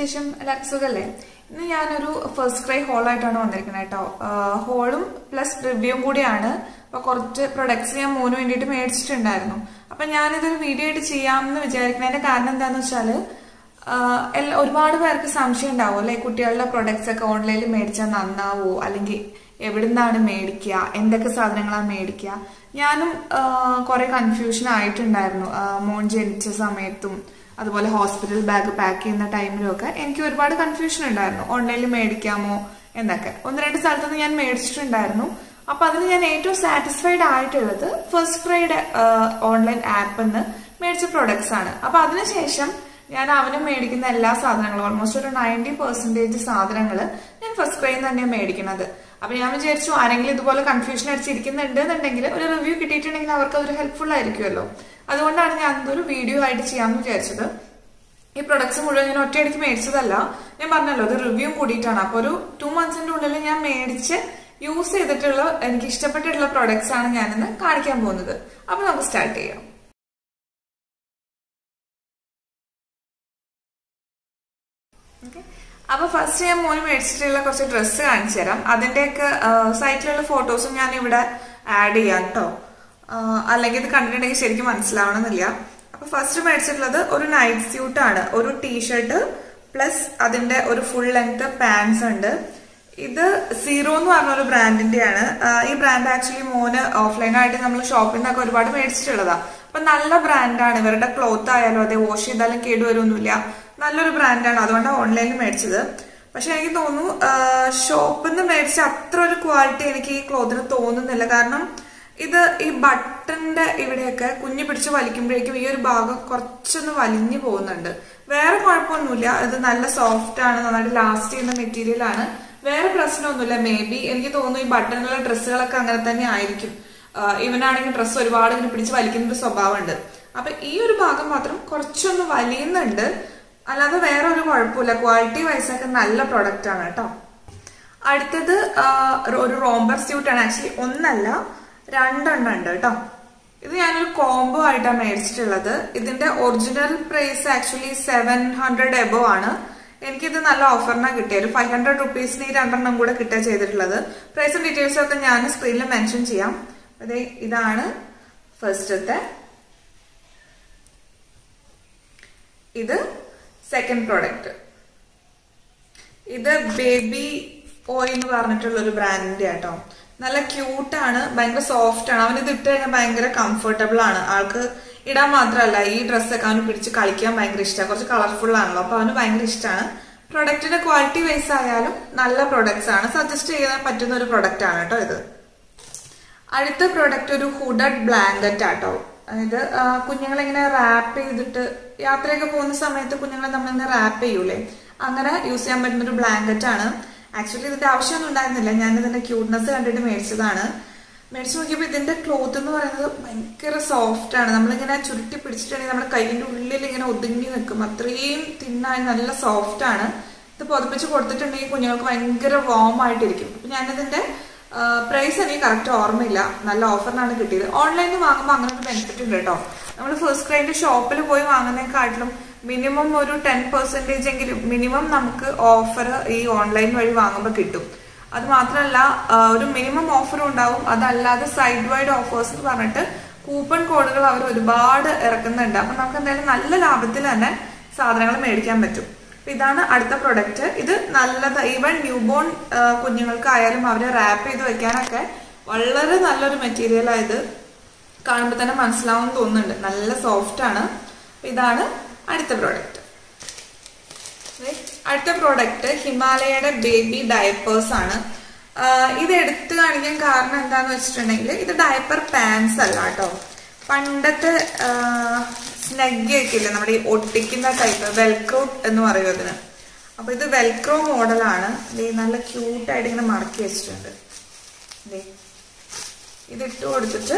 വിശേഷം എല്ലാവർക്കും സുഖല്ലേ ഇന്ന് ഞാനൊരു ഫസ്റ്റ് ക്രൈ ഹോളായിട്ടാണ് വന്നിരിക്കുന്നത് കേട്ടോ ഹോളും പ്ലസ് റിവ്യൂവും കൂടിയാണ് അപ്പൊ കുറച്ച് പ്രൊഡക്ട്സ് ഞാൻ മോന് വേണ്ടിയിട്ട് മേടിച്ചിട്ടുണ്ടായിരുന്നു അപ്പൊ ഞാനിതൊരു വീഡിയോ ആയിട്ട് ചെയ്യാമെന്ന് വിചാരിക്കുന്നതിന്റെ കാരണം എന്താന്ന് വെച്ചാല് ആഹ് എല്ലാ ഒരുപാട് പേർക്ക് സംശയം ഉണ്ടാവും അല്ലെ കുട്ടികളുടെ പ്രൊഡക്ട്സ് ഒക്കെ ഓൺലൈനിൽ മേടിച്ചാൽ നന്നാവോ അല്ലെങ്കിൽ എവിടുന്നാണ് മേടിക്കുക എന്തൊക്കെ സാധനങ്ങളാണ് മേടിക്കുക ഞാനും കുറെ കൺഫ്യൂഷൻ ആയിട്ടുണ്ടായിരുന്നു ആഹ് മോൻ ജനിച്ച സമയത്തും അതുപോലെ ഹോസ്പിറ്റൽ ബാഗ് പാക്ക് ചെയ്യുന്ന ടൈമിലും ഒക്കെ എനിക്ക് ഒരുപാട് കൺഫ്യൂഷൻ ഉണ്ടായിരുന്നു ഓൺലൈനിൽ മേടിക്കാമോ എന്നൊക്കെ ഒന്ന് രണ്ട് സ്ഥലത്തുനിന്ന് ഞാൻ മേടിച്ചിട്ടുണ്ടായിരുന്നു അപ്പൊ അതിന് ഞാൻ ഏറ്റവും സാറ്റിസ്ഫൈഡ് ആയിട്ടുള്ളത് ഫസ്റ്റ് ക്രൈഡ് ഓൺലൈൻ ആപ്പിൽ നിന്ന് മേടിച്ച പ്രൊഡക്ട്സ് ആണ് അപ്പൊ അതിനുശേഷം ഞാൻ അവന് മേടിക്കുന്ന എല്ലാ സാധനങ്ങളും ഓൾമോസ്റ്റ് ഒരു നയൻറ്റി പെർസെന്റേജ് സാധനങ്ങൾ ഞാൻ ഫസ്റ്റ് ക്രൈയിൽ തന്നെയാണ് മേടിക്കുന്നത് അപ്പൊ ഞാൻ വിചാരിച്ചു ആരെങ്കിലും ഇതുപോലെ കൺഫ്യൂഷൻ അടിച്ചിരിക്കുന്നുണ്ട് എന്നുണ്ടെങ്കിൽ ഒരു റിവ്യൂ കിട്ടിയിട്ടുണ്ടെങ്കിൽ അവർക്ക് അതൊരു ഹെൽപ്ഫുൾ ആയിരിക്കുമല്ലോ അതുകൊണ്ടാണ് ഞാൻ അതൊരു വീഡിയോ ആയിട്ട് ചെയ്യാമെന്ന് വിചാരിച്ചത് ഈ പ്രൊഡക്ട്സ് മുഴുവൻ ഞാൻ ഒറ്റയടിക്ക് മേടിച്ചതല്ല ഞാൻ പറഞ്ഞല്ലോ അത് റിവ്യൂ കൂടിയിട്ടാണ് അപ്പൊ ഒരു ടു മന്ത്സിന്റെ ഉള്ളിൽ ഞാൻ മേടിച്ച് യൂസ് ചെയ്തിട്ടുള്ള എനിക്ക് ഇഷ്ടപ്പെട്ടിട്ടുള്ള പ്രൊഡക്ട്സ് ആണ് ഞാനിന്ന് കാണിക്കാൻ പോകുന്നത് അപ്പൊ നമുക്ക് സ്റ്റാർട്ട് ചെയ്യാം ഓക്കെ അപ്പൊ ഫസ്റ്റ് ഞാൻ മോന് മേടിച്ചിട്ടുള്ള കുറച്ച് ഡ്രസ്സ് കാണിച്ചു തരാം അതിന്റെയൊക്കെ സൈറ്റിലുള്ള ഫോട്ടോസും ഞാൻ ഇവിടെ ആഡ് ചെയ്യാം കേട്ടോ അല്ലെങ്കിൽ ഇത് കണ്ടിട്ടുണ്ടെങ്കിൽ ശരിക്കും മനസ്സിലാവണമെന്നില്ല അപ്പൊ ഫസ്റ്റ് മേടിച്ചിട്ടുള്ളത് ഒരു നൈറ്റ് സ്യൂട്ട് ആണ് ഒരു ടീഷർട്ട് പ്ലസ് അതിന്റെ ഒരു ഫുൾ ലെങ്ത് പാൻസ് ഉണ്ട് ഇത് സീറോ എന്ന് പറഞ്ഞ ഒരു ബ്രാൻഡിന്റെയാണ് ഈ ബ്രാൻഡ് ആക്ച്വലി മോന് ഓഫ്ലൈൻ ആയിട്ട് നമ്മൾ ഷോപ്പിൽ നിന്നൊക്കെ ഒരുപാട് മേടിച്ചിട്ടുള്ളതാ അപ്പൊ നല്ല ബ്രാൻഡാണ് ഇവരുടെ ക്ലോത്ത് ആയാലും അതെ വാഷ് ചെയ്താലും കേടുവരൊന്നുമില്ല നല്ലൊരു ബ്രാൻഡാണ് അതുകൊണ്ടാണ് ഓൺലൈനിൽ മേടിച്ചത് പക്ഷെ എനിക്ക് തോന്നുന്നു ഷോപ്പിൽ നിന്ന് മേടിച്ച അത്ര ഒരു ക്വാളിറ്റി എനിക്ക് ഈ ക്ലോത്തിന് തോന്നുന്നില്ല കാരണം ഇത് ഈ ബട്ടന്റെ ഇവിടെയൊക്കെ കുഞ്ഞു പിടിച്ച് വലിക്കുമ്പോഴേക്കും ഈ ഒരു ഭാഗം കുറച്ചൊന്ന് വലിഞ്ഞു പോകുന്നുണ്ട് വേറെ കുഴപ്പമൊന്നുമില്ല ഇത് നല്ല സോഫ്റ്റ് ആണ് നന്നായിട്ട് ലാസ്റ്റ് ചെയ്യുന്ന മെറ്റീരിയൽ ആണ് വേറെ പ്രശ്നമൊന്നുമില്ല മേ ബി എനിക്ക് തോന്നുന്നു ഈ ബട്ടണിലുള്ള ഡ്രസ്സുകളൊക്കെ അങ്ങനെ തന്നെ ആയിരിക്കും ഇവനാണെങ്കിൽ ഡ്രസ്സ് ഒരുപാട് ഇങ്ങനെ പിടിച്ച് വലിക്കുന്ന ഒരു സ്വഭാവമുണ്ട് അപ്പൊ ഈ ഒരു ഭാഗം മാത്രം കുറച്ചൊന്ന് വലിയുന്നുണ്ട് അല്ലാതെ വേറെ ഒരു കുഴപ്പമില്ല ക്വാളിറ്റി വൈസൊക്കെ നല്ല പ്രൊഡക്റ്റ് ആണ് കേട്ടോ അടുത്തത് ഒരു റോംബർ സ്യൂട്ട് ആണ് ആക്ച്വലി ഒന്നല്ല രണ്ടെണ്ണം ഉണ്ട് കേട്ടോ ഇത് ഞാനൊരു കോംബോ ആയിട്ടാണ് മേടിച്ചിട്ടുള്ളത് ഇതിന്റെ original price actually seven hundred above ആണ് എനിക്കിത് നല്ല ഓഫറിനാണ് കിട്ടിയത് ഒരു ഫൈവ് ഹൺഡ്രഡ് റുപ്പീസിന് ഈ രണ്ടെണ്ണം കൂടെ കിട്ടുക ചെയ്തിട്ടുള്ളത് പ്രൈസും ഡീറ്റെയിൽസും ഒക്കെ ഞാൻ സ്ക്രീനിൽ മെൻഷൻ ചെയ്യാം അതെ ഇതാണ് ഫസ്റ്റത്തെ ഇത് സെക്കൻഡ് പ്രോഡക്റ്റ് ഇത് ബേബി ഓയ് എന്ന് പറഞ്ഞിട്ടുള്ള ഒരു ബ്രാൻഡിന്റെ ആട്ടോ നല്ല ക്യൂട്ടാണ് ഭയങ്കര സോഫ്റ്റ് ആണ് അവൻ ഇത് ഇട്ട് കഴിഞ്ഞാൽ ഭയങ്കര കംഫർട്ടബിൾ ആണ് ആൾക്ക് ഇടാൻ മാത്രമല്ല ഈ ഡ്രസ്സൊക്കെ അവന് പിടിച്ച് കളിക്കാൻ ഭയങ്കര ഇഷ്ടമാണ് കുറച്ച് കളർഫുൾ ആണല്ലോ അപ്പൊ അവന് ഭയങ്കര ഇഷ്ടമാണ് പ്രൊഡക്റ്റിന്റെ ക്വാളിറ്റി വൈസ് ആയാലും നല്ല പ്രൊഡക്ട്സ് ആണ് സജസ്റ്റ് ചെയ്യാൻ പറ്റുന്ന ഒരു പ്രൊഡക്റ്റ് ആണ് കേട്ടോ ഇത് അടുത്ത പ്രൊഡക്റ്റ് ഒരു ഹുഡഡ് ബ്ലാങ്കറ്റ് ആട്ടോ അതായത് കുഞ്ഞുങ്ങളെ ഇങ്ങനെ റാപ്പ് ചെയ്തിട്ട് യാത്രയൊക്കെ പോകുന്ന സമയത്ത് കുഞ്ഞുങ്ങളെ നമ്മളിങ്ങനെ റാപ്പ് ചെയ്യൂലേ അങ്ങനെ യൂസ് ചെയ്യാൻ പറ്റുന്ന ഒരു ബ്ലാങ്കറ്റ് ആണ് ആക്ച്വലി ഇതിന്റെ ആവശ്യമൊന്നും ഉണ്ടായിരുന്നില്ല ഞാൻ ഇതിന്റെ ക്യൂട്ട്നെസ് കണ്ടിട്ട് മേടിച്ചതാണ് മേടിച്ചു നോക്കിയപ്പോൾ ഇതിന്റെ ക്ലോത്ത് എന്ന് പറയുന്നത് ഭയങ്കര സോഫ്റ്റ് ആണ് നമ്മളിങ്ങനെ ചുരുട്ടി പിടിച്ചിട്ടുണ്ടെങ്കിൽ നമ്മുടെ കൈയിന്റെ ഉള്ളിൽ ഇങ്ങനെ ഒതുങ്ങി നിൽക്കും അത്രയും തിന്നായി നല്ല സോഫ്റ്റ് ആണ് ഇത് പുതപ്പിച്ച് കൊടുത്തിട്ടുണ്ടെങ്കിൽ കുഞ്ഞുങ്ങൾക്ക് ഭയങ്കര വാം ആയിട്ടിരിക്കും അപ്പൊ ഞാനിതിന്റെ പ്രൈസ് എനിക്ക് കറക്റ്റ് ഓർമ്മയില്ല നല്ല ഓഫറിനാണ് കിട്ടിയത് ഓൺലൈനിൽ വാങ്ങുമ്പോൾ അങ്ങനെ ഒരു ബെനിഫിറ്റ് ഉണ്ട് കേട്ടോ നമ്മൾ ഫസ്റ്റ് ക്രൈൻ്റെ ഷോപ്പിൽ പോയി വാങ്ങുന്നതിനെക്കാട്ടിലും മിനിമം ഒരു ടെൻ പെർസെൻറ്റേജ് എങ്കിലും മിനിമം നമുക്ക് ഓഫർ ഈ ഓൺലൈൻ വഴി വാങ്ങുമ്പോൾ കിട്ടും അത് മാത്രമല്ല ഒരു മിനിമം ഓഫറും ഉണ്ടാവും അതല്ലാതെ സൈഡ് വൈഡ് ഓഫേഴ്സ് എന്ന് പറഞ്ഞിട്ട് കൂപ്പൺ കോഡുകൾ അവർ ഒരുപാട് ഇറക്കുന്നുണ്ട് അപ്പൊ നമുക്ക് എന്തായാലും നല്ല ലാഭത്തിൽ തന്നെ സാധനങ്ങൾ മേടിക്കാൻ പറ്റും ഇതാണ് അടുത്ത പ്രൊഡക്റ്റ് ഇത് നല്ലത് ഈവൻ ന്യൂബോൺ കുഞ്ഞുങ്ങൾക്കായാലും അവരെ റാപ്പ് ചെയ്ത് വെക്കാനൊക്കെ വളരെ നല്ലൊരു മെറ്റീരിയലാണ് ഇത് കാണുമ്പോൾ തന്നെ മനസ്സിലാവും തോന്നുന്നുണ്ട് നല്ല സോഫ്റ്റ് ആണ് ഇതാണ് അടുത്ത പ്രോഡക്റ്റ് അടുത്ത പ്രോഡക്റ്റ് ഹിമാലയയുടെ ബേബി ഡയപ്പേഴ്സ് ആണ് ഇത് എടുത്തു കാണിക്കാൻ കാരണം എന്താന്ന് വെച്ചിട്ടുണ്ടെങ്കിൽ ഇത് ഡയപ്പർ പാൻസ് അല്ല കേട്ടോ പണ്ടത്തെ സ്നഗ്ഗി ഒക്കെ ഇല്ലേ നമ്മുടെ ഈ ഒട്ടിക്കുന്ന ടൈപ്പ് വെൽക്രോ എന്ന് പറയും അതിന് അപ്പൊ ഇത് വെൽക്രോ മോഡലാണ് നല്ല ക്യൂട്ടായിട്ട് ഇങ്ങനെ മടക്കി വെച്ചിട്ടുണ്ട് ഇത് ഇട്ട് കൊടുത്തിട്ട്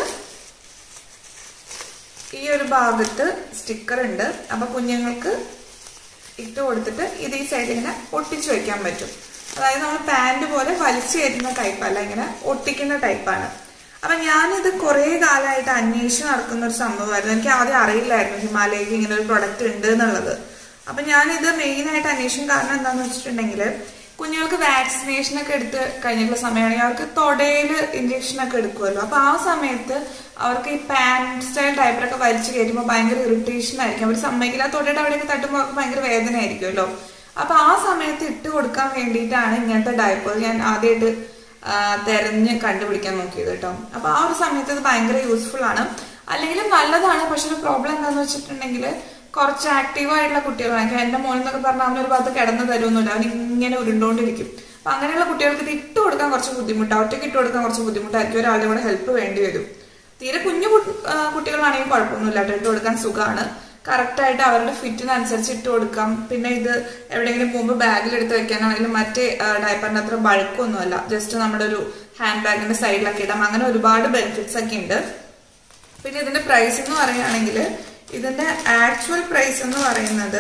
ഈ ഒരു ഭാഗത്ത് സ്റ്റിക്കർ ഉണ്ട് അപ്പൊ കുഞ്ഞുങ്ങൾക്ക് ഇട്ട് കൊടുത്തിട്ട് ഇത് ഈ സൈഡിൽ ഇങ്ങനെ ഒട്ടിച്ചു വെക്കാൻ പറ്റും അതായത് നമ്മൾ പാൻറ് പോലെ വലിച്ചു കയറ്റുന്ന ടൈപ്പ് അല്ല ഇങ്ങനെ ഒട്ടിക്കുന്ന ടൈപ്പാണ് അപ്പൊ ഞാനിത് കുറെ കാലമായിട്ട് അന്വേഷിച്ച് നടക്കുന്ന ഒരു സംഭവമായിരുന്നു എനിക്ക് ആദ്യം അറിയില്ലായിരുന്നു ഹിമാലയക്ക് ഇങ്ങനെ ഒരു പ്രൊഡക്റ്റ് ഉണ്ട് എന്നുള്ളത് അപ്പൊ ഞാനിത് മെയിൻ ആയിട്ട് അന്വേഷിക്കും കാരണം എന്താന്ന് വെച്ചിട്ടുണ്ടെങ്കിൽ കുഞ്ഞുങ്ങൾക്ക് വാക്സിനേഷൻ ഒക്കെ എടുത്ത് കഴിഞ്ഞിട്ടുള്ള സമയമാണെങ്കിൽ അവർക്ക് തൊടയില് ഇഞ്ചക്ഷൻ ഒക്കെ എടുക്കുമല്ലോ അപ്പൊ ആ സമയത്ത് അവർക്ക് ഈ പാന്റ് സ്റ്റൈൽ ഡയപ്പറൊക്കെ വലിച്ചു കയറ്റുമ്പോൾ ഭയങ്കര ഇറിറ്റേഷൻ ആയിരിക്കും അവർ സമ്മതിക്കില്ല ആ തൊടയുടെ അവിടെയൊക്കെ തട്ടുമ്പോൾ അവർക്ക് ഭയങ്കര വേദന ആയിരിക്കുമല്ലോ അപ്പൊ ആ സമയത്ത് ഇട്ട് കൊടുക്കാൻ വേണ്ടിയിട്ടാണ് ഇങ്ങനത്തെ ഡയപ്പർ ഞാൻ ആദ്യമായിട്ട് ആ, തെരഞ്ഞ് കണ്ടുപിടിക്കാൻ നോക്കിയത് കേട്ടോ അപ്പൊ ആ ഒരു സമയത്ത് ഇത് ഭയങ്കര യൂസ്ഫുൾ ആണ് അല്ലെങ്കിൽ നല്ലതാണ് പക്ഷെ ഒരു പ്രോബ്ലം എന്താന്ന് വെച്ചിട്ടുണ്ടെങ്കിൽ കുറച്ച് ആക്റ്റീവ് ആയിട്ടുള്ള കുട്ടികളാണ് എന്റെ മോൻ എന്നൊക്കെ പറഞ്ഞാൽ അവനൊരു ഭാഗത്ത് കിടന്ന് തരുമൊന്നുമില്ല അവൻ ഇങ്ങനെ ഉരുണ്ടോണ്ടിരിക്കും അപ്പൊ അങ്ങനെയുള്ള കുട്ടികൾക്ക് ഇത് ഇട്ട് കൊടുക്കാൻ കുറച്ച് ബുദ്ധിമുട്ടാണ് ഒറ്റയ്ക്ക് ഇട്ട് കൊടുക്കാൻ കുറച്ച് ബുദ്ധിമുട്ടായിരിക്കും ഒരാളുടെ കൂടെ ഹെൽപ്പ് വേണ്ടി വരും തീരെ കുഞ്ഞു കുട്ടി- ആ, കുട്ടികളാണെങ്കിൽ കുഴപ്പമൊന്നുമില്ല കേട്ടോ ഇട്ട് കൊടുക്കാൻ സുഖമാണ് കറക്റ്റ് ആയിട്ട് അവരുടെ ഫിറ്റിനനുസരിച്ച് ഇട്ട് കൊടുക്കാം പിന്നെ ഇത് എവിടെയെങ്കിലും പോകുമ്പോൾ ബാഗിൽ എടുത്ത് വെക്കാനാണെങ്കിലും മറ്റേ ഡയപ്പറിന്റെ അത്ര ബൾക്കൊന്നുമല്ല ജസ്റ്റ് നമ്മുടെ ഒരു ഹാൻഡ് ബാഗിന്റെ സൈഡിലൊക്കെ ഇടാം അങ്ങനെ ഒരുപാട് ബെനിഫിറ്റ്സ് ഒക്കെ ഉണ്ട് പിന്നെ ഇതിന്റെ പ്രൈസ് എന്ന് പറയുകയാണെങ്കിൽ ഇതിന്റെ ആക്ച്വൽ പ്രൈസ് എന്ന് പറയുന്നത്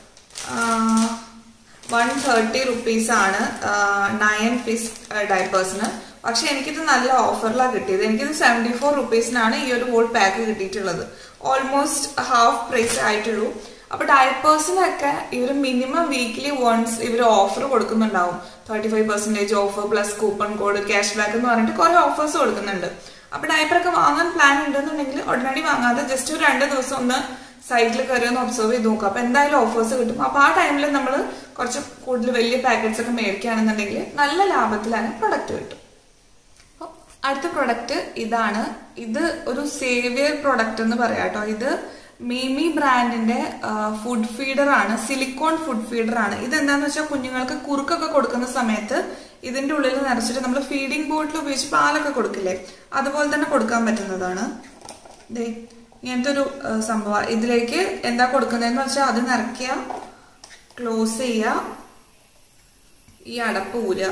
വൺ തേർട്ടി റുപ്പീസ് ആണ് നയൻ പീസ് ഡൈപ്പേഴ്സിന് പക്ഷെ എനിക്കിത് നല്ല ഓഫറിലാണ് കിട്ടിയത് എനിക്കിത് സെവൻറ്റി ഫോർ റുപ്പീസിനാണ് ഈ ഒരു ഹോൾ പാക്ക് കിട്ടിയിട്ടുള്ളത് ഓൾമോസ്റ്റ് ഹാഫ് പ്രൈസ് ആയിട്ടുള്ളൂ അപ്പൊ ഡയപ്പേഴ്സിനൊക്കെ ഇവർ മിനിമം വീക്ക്ലി വൺസ് ഇവർ ഓഫർ കൊടുക്കുന്നുണ്ടാവും thirty five percentage offer plus coupon code cash back എന്ന് പറഞ്ഞിട്ട് കുറെ ഓഫേഴ്സ് കൊടുക്കുന്നുണ്ട് അപ്പൊ ഡയപ്പറൊക്കെ വാങ്ങാൻ പ്ലാൻ ഉണ്ടെന്നുണ്ടെങ്കിൽ ഉടനടി വാങ്ങാതെ ജസ്റ്റ് ഒരു രണ്ട് ദിവസം ഒന്ന് സൈറ്റിൽ കയറി ഒന്ന് ഒബ്സർവ് ചെയ്ത് നോക്കുക അപ്പൊ എന്തായാലും ഓഫേഴ്സ് കിട്ടും അപ്പൊ ആ ടൈമിൽ നമ്മൾ കുറച്ച് കൂടുതൽ വലിയ പാക്കറ്റ്സ് ഒക്കെ മേടിക്കുകയാണെന്നുണ്ടെങ്കിൽ നല്ല ലാഭത്തിലാണ് പ്രൊഡക്റ്റ് കിട്ടും അപ്പൊ അടുത്ത പ്രൊഡക്റ്റ് ഇതാണ് ഇത് ഒരു സേവിയർ പ്രൊഡക്റ്റ് എന്ന് പറയാം കേട്ടോ ഇത് മീമി ബ്രാൻഡിന്റെ ഫുഡ് ഫീഡർ ആണ് സിലിക്കോൺ ഫുഡ് ഫീഡർ ആണ് ഇത് എന്താന്ന് വെച്ചാൽ കുഞ്ഞുങ്ങൾക്ക് കുറുക്കൊക്കെ കൊടുക്കുന്ന സമയത്ത് ഇതിന്റെ ഉള്ളിൽ നിറച്ചിട്ട് നമ്മൾ ഫീഡിംഗ് ബോട്ടിൽ ഉപയോഗിച്ച് പാലൊക്കെ കൊടുക്കില്ലേ അതുപോലെ തന്നെ കൊടുക്കാൻ പറ്റുന്നതാണ് ദേ ഇങ്ങനത്തെ ഒരു സംഭവം ഇതിലേക്ക് എന്താ കൊടുക്കുന്നതെന്ന് വെച്ചാൽ അത് നിറയ്ക്കുക ക്ലോസ് ചെയ്യുക ഈ അടപ്പ് ഊരുക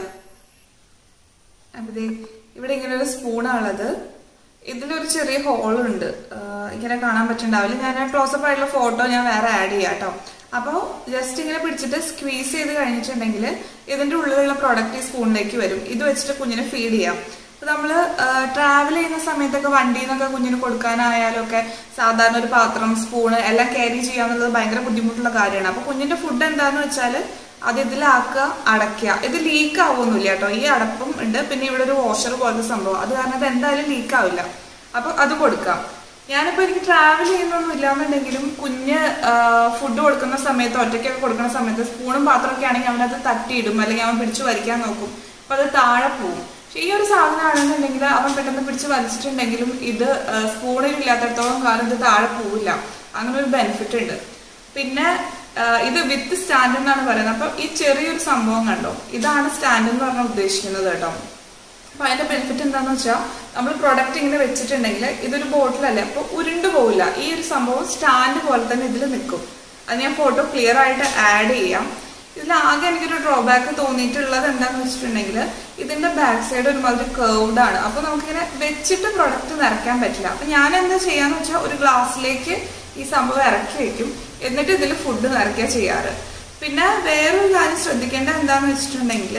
അപ്പൊ ദേ ഇവിടെ ഇങ്ങനെ ഒരു സ്പൂണാണുള്ളത് ഇതിലൊരു ചെറിയ ഹോളുണ്ട് ഇങ്ങനെ കാണാൻ പറ്റുന്നുണ്ടാവില്ല ഞാൻ ക്ലോസപ്പ് ആയിട്ടുള്ള ഫോട്ടോ ഞാൻ വേറെ ആഡ് ചെയ്യാം കേട്ടോ അപ്പോൾ ജസ്റ്റ് ഇങ്ങനെ പിടിച്ചിട്ട് സ്ക്വീസ് ചെയ്ത് കഴിഞ്ഞിട്ടുണ്ടെങ്കിൽ ഇതിന്റെ ഉള്ളിലുള്ള പ്രോഡക്റ്റ് ഈ സ്പൂണിലേക്ക് വരും ഇത് വെച്ചിട്ട് കുഞ്ഞിനെ ഫീഡ് ചെയ്യാം അപ്പൊ നമ്മള് ട്രാവൽ ചെയ്യുന്ന സമയത്തൊക്കെ വണ്ടിയിൽ നിന്നൊക്കെ കുഞ്ഞിന് കൊടുക്കാനായാലും ഒക്കെ സാധാരണ ഒരു പാത്രം സ്പൂണ് എല്ലാം ക്യാരി ചെയ്യാന്നുള്ളത് ഭയങ്കര ബുദ്ധിമുട്ടുള്ള കാര്യമാണ് അപ്പൊ കുഞ്ഞിന്റെ ഫുഡ് എന്താന്ന് വെച്ചാൽ അത് ഇതിലാക്കുക അടയ്ക്കുക ഇത് ലീക്ക് ആവുമൊന്നുമില്ല കേട്ടോ ഈ അടപ്പും ഉണ്ട് പിന്നെ ഇവിടെ ഒരു വാഷർ പോലത്തെ സംഭവം അത് കാരണം ഇത് എന്തായാലും ലീക്ക് ആവില്ല അപ്പൊ അത് കൊടുക്കാം ഞാനിപ്പോ എനിക്ക് ട്രാവൽ ചെയ്യുന്നൊന്നും ഇല്ലാന്നുണ്ടെങ്കിലും കുഞ്ഞ് ഫുഡ് കൊടുക്കുന്ന സമയത്ത് ഒറ്റയ്ക്കൊക്കെ കൊടുക്കുന്ന സമയത്ത് സ്പൂണും പാത്രമൊക്കെ ആണെങ്കിൽ അവനത് തട്ടിയിടും അല്ലെങ്കിൽ അവൻ പിടിച്ചു വലിക്കാൻ നോക്കും അപ്പൊ അത് താഴെ പോവും പക്ഷെ ഈ ഒരു സാധനം ആണെന്നുണ്ടെങ്കിൽ അവൻ പെട്ടെന്ന് പിടിച്ച് വലിച്ചിട്ടുണ്ടെങ്കിലും ഇത് സ്പൂണിൽ ഇല്ലാത്തടത്തോളം കാലം ഇത് താഴെ പോവില്ല അങ്ങനെ ഒരു ബെനിഫിറ്റ് ഉണ്ട് പിന്നെ ഇത് വിത്ത് സ്റ്റാൻഡ് എന്നാണ് പറയുന്നത് അപ്പൊ ഈ ചെറിയൊരു സംഭവം കണ്ടോ ഇതാണ് സ്റ്റാൻഡ് എന്ന് പറഞ്ഞാൽ ഉദ്ദേശിക്കുന്നത് കേട്ടോ അപ്പൊ അതിന്റെ ബെനിഫിറ്റ് എന്താന്ന് വെച്ചാൽ നമ്മൾ പ്രൊഡക്റ്റ് ഇങ്ങനെ വെച്ചിട്ടുണ്ടെങ്കിൽ ഇതൊരു ബോട്ടിലല്ലേ അപ്പൊ ഉരുണ്ടു പോവില്ല ഈ ഒരു സംഭവം സ്റ്റാൻഡ് പോലെ തന്നെ ഇതിൽ നിൽക്കും അത് ഞാൻ ഫോട്ടോ ക്ലിയർ ആയിട്ട് ആഡ് ചെയ്യാം ഇതിലാകെ എനിക്കൊരു ഡ്രോബാക്ക് തോന്നിയിട്ടുള്ളത് എന്താന്ന് വെച്ചിട്ടുണ്ടെങ്കിൽ ഇതിന്റെ ബാക്ക് സൈഡ് ഒരുമാതിരി കേർവ്ഡ് ആണ് അപ്പൊ നമുക്കിങ്ങനെ വെച്ചിട്ട് പ്രൊഡക്റ്റ് നിറയ്ക്കാൻ പറ്റില്ല അപ്പൊ ഞാൻ എന്താ ചെയ്യാന്ന് വെച്ചാൽ ഒരു ഗ്ലാസ്സിലേക്ക് ഈ സംഭവം ഇറക്കി വെക്കും എന്നിട്ട് ഇതിൽ ഫുഡ് നിറയ്ക്കുക ചെയ്യാറ് പിന്നെ വേറൊരു കാര്യം ശ്രദ്ധിക്കേണ്ടത് എന്താന്ന് വെച്ചിട്ടുണ്ടെങ്കിൽ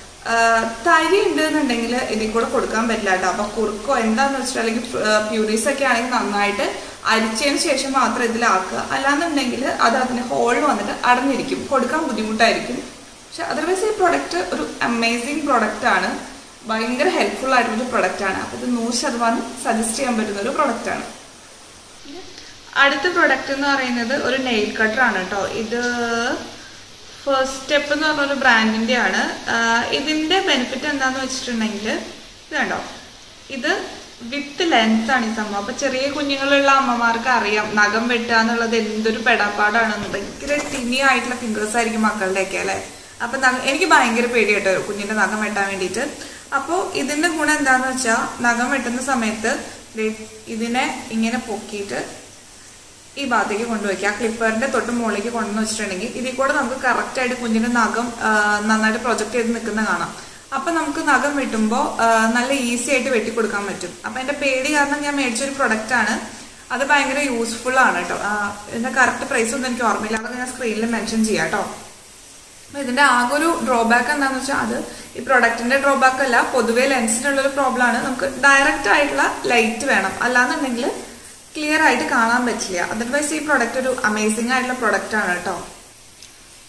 തരി ഉണ്ട് എന്നുണ്ടെങ്കിൽ ഇതിൽ കൂടെ കൊടുക്കാൻ പറ്റില്ല കേട്ടോ അപ്പൊ കുറുക്കോ എന്താന്ന് വെച്ചിട്ട് അല്ലെങ്കിൽ പ്യൂരീസ് ഒക്കെ ആണെങ്കിൽ നന്നായിട്ട് അരിച്ചതിന് ശേഷം മാത്രം ഇതിലാക്കുക അല്ലാന്നുണ്ടെങ്കിൽ അത് അതിന് ഹോളിൽ വന്നിട്ട് അടഞ്ഞിരിക്കും കൊടുക്കാൻ ബുദ്ധിമുട്ടായിരിക്കും പക്ഷെ അതർവൈസ് ഈ പ്രൊഡക്റ്റ് ഒരു അമേസിങ് പ്രൊഡക്റ്റ് ആണ് ഭയങ്കര ഹെൽപ്ഫുൾ ആയിട്ടുള്ള ഒരു പ്രൊഡക്റ്റ് ആണ് അപ്പൊ ഇത് നൂറ് ശതമാനം സജസ്റ്റ് ചെയ്യാൻ പറ്റുന്ന ഒരു പ്രൊഡക്റ്റ് ആണ് അടുത്ത പ്രൊഡക്റ്റ് എന്ന് പറയുന്നത് ഒരു നെയിൽ കട്ടർ ആണ് കേട്ടോ ഇത് ഫസ്റ്റ് സ്റ്റെപ്പ് എന്ന് പറഞ്ഞ ഒരു ബ്രാൻഡിന്റെ ആണ് ഇതിന്റെ ബെനിഫിറ്റ് എന്താന്ന് വെച്ചിട്ടുണ്ടെങ്കിൽ ഇത് കണ്ടോ ഇത് വിത്ത് ലെൻസ് ആണ് ഈ സംഭവം അപ്പൊ ചെറിയ കുഞ്ഞുങ്ങളുള്ള അമ്മമാർക്ക് അറിയാം നഖം വെട്ടുക എന്നുള്ളത് എന്തൊരു പെടാപ്പാടാണെന്ന് ഭയങ്കര ടിനി ആയിട്ടുള്ള ഫിംഗേഴ്സ് ആയിരിക്കും മക്കളുടെയൊക്കെ അല്ലെ അപ്പൊ എനിക്ക് ഭയങ്കര പേടി കേട്ടോ കുഞ്ഞിന്റെ നഖം വെട്ടാൻ വേണ്ടിയിട്ട് അപ്പോൾ ഇതിന്റെ ഗുണം എന്താന്ന് വെച്ചാൽ നഖം വെട്ടുന്ന സമയത്ത് ഇതിനെ ഇങ്ങനെ പൊക്കിയിട്ട് ഈ ഭാഗത്തേക്ക് കൊണ്ടുവയ്ക്കുക ആ ക്ലിപ്പറിന്റെ തൊട്ട് മുകളിലേക്ക് കൊണ്ടുവന്ന് വെച്ചിട്ടുണ്ടെങ്കിൽ ഇതിൽ കൂടെ നമുക്ക് കറക്റ്റ് ആയിട്ട് കുഞ്ഞിന്റെ നഖം നന്നായിട്ട് പ്രൊജക്ട് ചെയ്ത് നിൽക്കുന്ന കാണാം അപ്പൊ നമുക്ക് നഖം വെട്ടുമ്പോൾ നല്ല ഈസി ആയിട്ട് വെട്ടിക്കൊടുക്കാൻ പറ്റും അപ്പൊ എന്റെ പേടി കാരണം ഞാൻ മേടിച്ചൊരു പ്രൊഡക്റ്റ് ആണ് അത് ഭയങ്കര യൂസ്ഫുൾ ആണ് കേട്ടോ ഇതിന്റെ കറക്റ്റ് പ്രൈസ് ഒന്നും എനിക്ക് ഓർമ്മയില്ല അതൊക്കെ ഞാൻ സ്ക്രീനിൽ മെൻഷൻ ചെയ്യാം കേട്ടോ അപ്പൊ ഇതിന്റെ ആകെ ഒരു ഡ്രോബാക്ക് എന്താണെന്ന് വെച്ചാൽ അത് ഈ പ്രൊഡക്റ്റിന്റെ ഡ്രോബാക്ക് അല്ല പൊതുവെ ലെൻസിനുള്ള ഒരു പ്രോബ്ലം ആണ് നമുക്ക് ഡയറക്റ്റ് ആയിട്ടുള്ള ലൈറ്റ് വേണം അല്ലാന്നുണ്ടെങ്കിൽ ക്ലിയർ ആയിട്ട് കാണാൻ പറ്റില്ല അതർവൈസ് ഈ പ്രൊഡക്റ്റ് ഒരു അമേസിംഗ് ആയിട്ടുള്ള പ്രൊഡക്റ്റ് ആണ് കേട്ടോ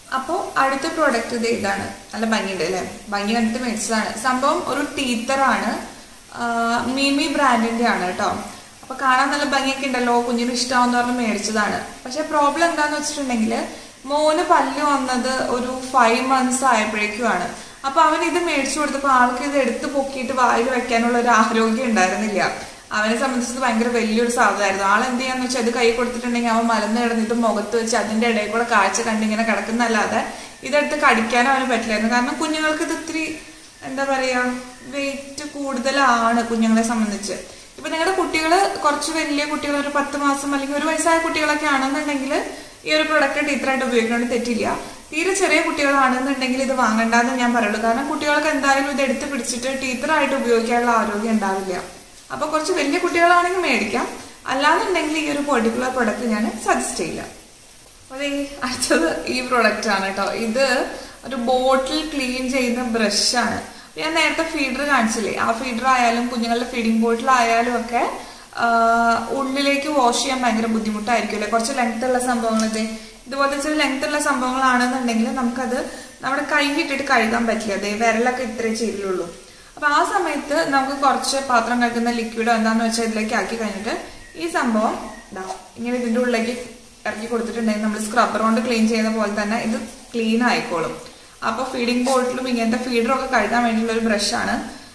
അപ്പോൾ അടുത്ത പ്രോഡക്റ്റ് ഇത് ഇതാണ് നല്ല ഭംഗിയുണ്ട് അല്ലേ ഭംഗി കണ്ടിട്ട് മേടിച്ചതാണ് സംഭവം ഒരു ടീത്തറാണ് മിമി ബ്രാൻഡിന്റെ ആണ് കേട്ടോ അപ്പൊ കാണാൻ നല്ല ഭംഗിയൊക്കെ ഉണ്ടല്ലോ കുഞ്ഞിന് ഇഷ്ടമാവെന്ന് പറഞ്ഞ് മേടിച്ചതാണ് പക്ഷെ പ്രോബ്ലം എന്താന്ന് വെച്ചിട്ടുണ്ടെങ്കിൽ മോന് പല്ല് വന്നത് ഒരു ഫൈവ് മന്ത്സ് ആയപ്പോഴേക്കുമാണ് അപ്പൊ അവൻ ഇത് മേടിച്ചു കൊടുത്തപ്പോൾ ആൾക്ക് ഇത് എടുത്ത് പൊക്കിയിട്ട് വായിൽ വെക്കാനുള്ള ഒരു ആരോഗ്യം ഉണ്ടായിരുന്നില്ല അവനെ സംബന്ധിച്ചത് ഭയങ്കര വലിയൊരു സാധനമായിരുന്നു ആൾ എന്ത് ചെയ്യാന്ന് വെച്ചാൽ അത് കൈ കൊടുത്തിട്ടുണ്ടെങ്കിൽ അവൻ മലന്ന് കിടന്നിട്ട് മുഖത്ത് വെച്ച് അതിന്റെ ഇടയിൽ കൂടെ കാഴ്ച കണ്ടിങ്ങനെ കിടക്കുന്നല്ലാതെ ഇതെടുത്ത് കടിക്കാനും അവന് പറ്റില്ലായിരുന്നു കാരണം കുഞ്ഞുങ്ങൾക്ക് ഇത് ഇത്തിരി എന്താ പറയാ വെയിറ്റ് കൂടുതലാണ് കുഞ്ഞുങ്ങളെ സംബന്ധിച്ച് ഇപ്പൊ നിങ്ങളുടെ കുട്ടികൾ കുറച്ച് വലിയ കുട്ടികൾ ഒരു പത്ത് മാസം അല്ലെങ്കിൽ ഒരു വയസ്സായ കുട്ടികളൊക്കെ ആണെന്നുണ്ടെങ്കിൽ ഈ ഒരു പ്രൊഡക്റ്റ് ടീച്ചറായിട്ട് ഉപയോഗിക്കുന്നത് തെറ്റില്ല തീരെ ചെറിയ കുട്ടികളാണെന്നുണ്ടെങ്കിൽ ഇത് വാങ്ങണ്ടെന്ന് ഞാൻ പറയുള്ളൂ കാരണം കുട്ടികൾക്ക് എന്തായാലും ഇത് എടുത്ത് പിടിച്ചിട്ട് ടീച്ചറായിട്ട് ഉപയോഗിക്കാനുള്ള ആരോഗ്യം ഉണ്ടാവില്ല അപ്പൊ കുറച്ച് വലിയ കുട്ടികളാണെങ്കിൽ മേടിക്കാം അല്ലാന്നുണ്ടെങ്കിൽ ഈ ഒരു പെർട്ടിക്കുലർ പ്രൊഡക്റ്റ് ഞാൻ സജസ്റ്റ് ചെയ്യില്ല അതെ അടുത്തത് ഈ പ്രൊഡക്റ്റ് ആണ് കേട്ടോ ഇത് ഒരു ബോട്ടിൽ ക്ലീൻ ചെയ്യുന്ന ബ്രഷ് ആണ് ഞാൻ നേരത്തെ ഫീഡർ കാണിച്ചില്ലേ ആ ഫീഡർ ആയാലും കുഞ്ഞുങ്ങളുടെ ഫീഡിംഗ് ബോട്ടിൽ ആയാലും ഒക്കെ ആഹ് ഉള്ളിലേക്ക് വാഷ് ചെയ്യാൻ ഭയങ്കര ബുദ്ധിമുട്ടായിരിക്കും അല്ലെ കുറച്ച് ലെങ്ത് ഉള്ള സംഭവങ്ങൾ ഇത് ഇതുപോലത്തെ ചെറിയ ലെങ്ത് ഉള്ള സംഭവങ്ങളാണെന്നുണ്ടെങ്കിൽ നമുക്കത് നമ്മുടെ കൈ ഇട്ടിട്ട് കഴുകാൻ പറ്റില്ല അതെ വിരലൊക്കെ ഇത്രേ ചെയ്തിട്ടുള്ളൂ അപ്പൊ ആ സമയത്ത് നമുക്ക് കുറച്ച് പാത്രം കഴുകുന്ന ലിക്വിഡോ എന്താന്ന് വെച്ചാൽ ഇതിലേക്ക് ആക്കി കഴിഞ്ഞിട്ട് ഈ സംഭവം ഇതാ ഇങ്ങനെ ഇതിന്റെ ഉള്ളിലേക്ക് ഇറക്കി കൊടുത്തിട്ടുണ്ടെങ്കിൽ നമ്മൾ സ്ക്രബ്ബർ കൊണ്ട് ക്ലീൻ ചെയ്യുന്ന പോലെ തന്നെ ഇത് ക്ലീൻ ആയിക്കോളും അപ്പൊ ഫീഡിംഗ് ബോട്ടിലും ഇങ്ങനത്തെ ഫീഡറും ഒക്കെ കഴുകാൻ വേണ്ടിയുള്ള ഒരു ബ്രഷാണ്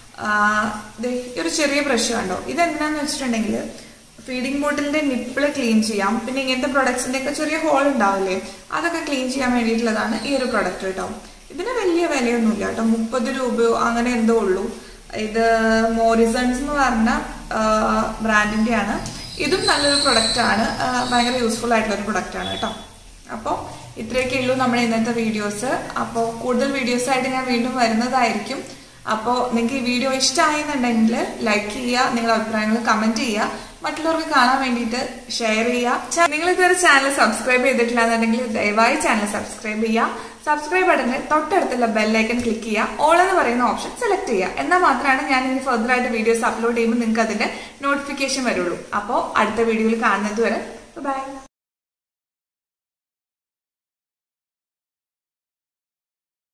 ഈ ഒരു ചെറിയ ബ്രഷ് കണ്ടോ ഇതെന്തിനാന്ന് വെച്ചിട്ടുണ്ടെങ്കിൽ ഫീഡിംഗ് ബോട്ടിലിന്റെ നിപ്പിള് ക്ലീൻ ചെയ്യാം പിന്നെ ഇങ്ങനത്തെ പ്രൊഡക്ട്സിന്റെ ഒക്കെ ചെറിയ ഹോൾ ഉണ്ടാവില്ലേ അതൊക്കെ ക്ലീൻ ചെയ്യാൻ വേണ്ടിയിട്ടുള്ളതാണ് ഈ ഒരു പ്രൊഡക്റ്റ് കേട്ടോ ഇതിന് വലിയ വിലയൊന്നുമില്ല കേട്ടോ മുപ്പത് രൂപയോ അങ്ങനെ എന്തോ ഉള്ളൂ ഇത് മോറിസൺസ് എന്ന് പറഞ്ഞ ബ്രാൻഡിന്റെ ആണ് ഇതും നല്ലൊരു പ്രൊഡക്റ്റ് ആണ് ആ, ഭയങ്കര യൂസ്ഫുൾ ആയിട്ടുള്ള ഒരു പ്രൊഡക്റ്റ് ആണ് കേട്ടോ അപ്പോൾ ഇത്രയൊക്കെ ഉള്ളൂ നമ്മുടെ ഇന്നത്തെ വീഡിയോസ് അപ്പോൾ കൂടുതൽ വീഡിയോസ് ആയിട്ട് ഞാൻ വീണ്ടും വരുന്നതായിരിക്കും അപ്പോൾ നിങ്ങൾക്ക് ഈ വീഡിയോ ഇഷ്ടമായെന്നുണ്ടെങ്കിൽ ലൈക്ക് ചെയ്യുക നിങ്ങളുടെ അഭിപ്രായങ്ങൾ കമന്റ് ചെയ്യുക മറ്റുള്ളവർക്ക് കാണാൻ വേണ്ടിയിട്ട് ഷെയർ ചെയ്യുക നിങ്ങൾ ഇതുവരെ ചാനൽ സബ്സ്ക്രൈബ് ചെയ്തിട്ടില്ല എന്നുണ്ടെങ്കിൽ ദയവായി ചാനൽ സബ്സ്ക്രൈബ് ചെയ്യുക സബ്സ്ക്രൈബ് ബട്ടണിൽ തൊട്ടടുത്തുള്ള ബെല്ലൈക്കൺ ക്ലിക്ക് ചെയ്യുക ഓൾ എന്ന് പറയുന്ന ഓപ്ഷൻ സെലക്ട് ചെയ്യുക എന്നാൽ മാത്രമാണ് ഞാൻ ഇനി ഫർദർ ആയിട്ട് വീഡിയോസ് അപ്ലോഡ് ചെയ്യുമ്പോൾ നിങ്ങൾക്ക് അതിന്റെ നോട്ടിഫിക്കേഷൻ വരുള്ളൂ അപ്പോൾ അടുത്ത വീഡിയോയിൽ കാണുന്നത് വരെ ബൈ